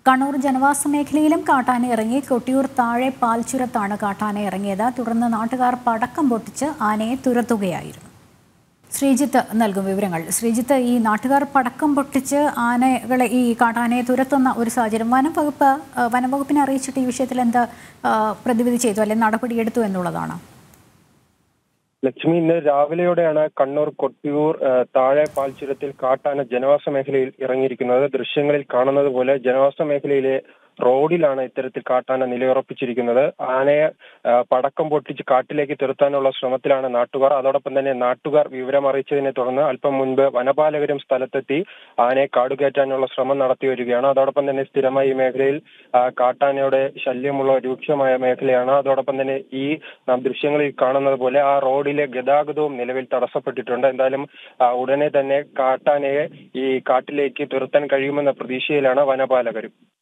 കണ്ണൂർ ജനവാസ മേഖലയിലും കാട്ടാന ഇറങ്ങി കൊട്ടിയൂർ താഴെ പാൽച്ചുരത്താണ് കാട്ടാന ഇറങ്ങിയത് തുടർന്ന് നാട്ടുകാർ പടക്കം പൊട്ടിച്ച് ആനയെ തുരത്തുകയായിരുന്നു ശ്രീജിത്ത് നൽകും വിവരങ്ങൾ ശ്രീജിത്ത് ഈ നാട്ടുകാർ പടക്കം പൊട്ടിച്ച് ആനകളെ ഈ കാട്ടാനയെ തുരത്തുന്ന ഒരു സാഹചര്യം വനം വകുപ്പ് ആ, വനം വകുപ്പിനെ അറിയിച്ചിട്ട് ഈ വിഷയത്തിൽ എന്ത് ആ, പ്രതിവിധി ചെയ്തു അല്ലെങ്കിൽ നടപടിയെടുത്തു എന്നുള്ളതാണ് ലക്ഷ്മി ഇന്ന് രാവിലെയോടെയാണ് കണ്ണൂർ കൊട്ടിയൂർ ആ, താഴെ പാൽച്ചുരത്തിൽ കാട്ടാന ജനവാസ മേഖലയിൽ ഇറങ്ങിയിരിക്കുന്നത് ദൃശ്യങ്ങളിൽ കാണുന്നത് പോലെ ജനവാസ മേഖലയിലെ റോഡിലാണ് ഇത്തരത്തിൽ കാട്ടാന നിലയുറപ്പിച്ചിരിക്കുന്നത് ആനയെ ആ, പടക്കം പൊട്ടിച്ച് കാട്ടിലേക്ക് തുരത്താനുള്ള ശ്രമത്തിലാണ് നാട്ടുകാർ അതോടൊപ്പം തന്നെ നാട്ടുകാർ വിവരം അറിയിച്ചതിനെ തുടർന്ന് അല്പം മുൻപ് വനപാലകരും സ്ഥലത്തെത്തി ആനയെ കാടുകയറ്റാനുള്ള ശ്രമം നടത്തി വരികയാണ് അതോടൊപ്പം തന്നെ സ്ഥിരമായി ഈ മേഖലയിൽ ആ, കാട്ടാനയുടെ ശല്യമുള്ള രൂക്ഷമായ മേഖലയാണ് അതോടൊപ്പം തന്നെ ഈ നാം ദൃശ്യങ്ങളിൽ കാണുന്നത് പോലെ ആ റോഡിലെ ഗതാഗതവും നിലവിൽ തടസ്സപ്പെട്ടിട്ടുണ്ട് എന്തായാലും ആ, ഉടനെ തന്നെ കാട്ടാനയെ ഈ കാട്ടിലേക്ക് തുരത്താൻ കഴിയുമെന്ന പ്രതീക്ഷയിലാണ് വനപാലകരും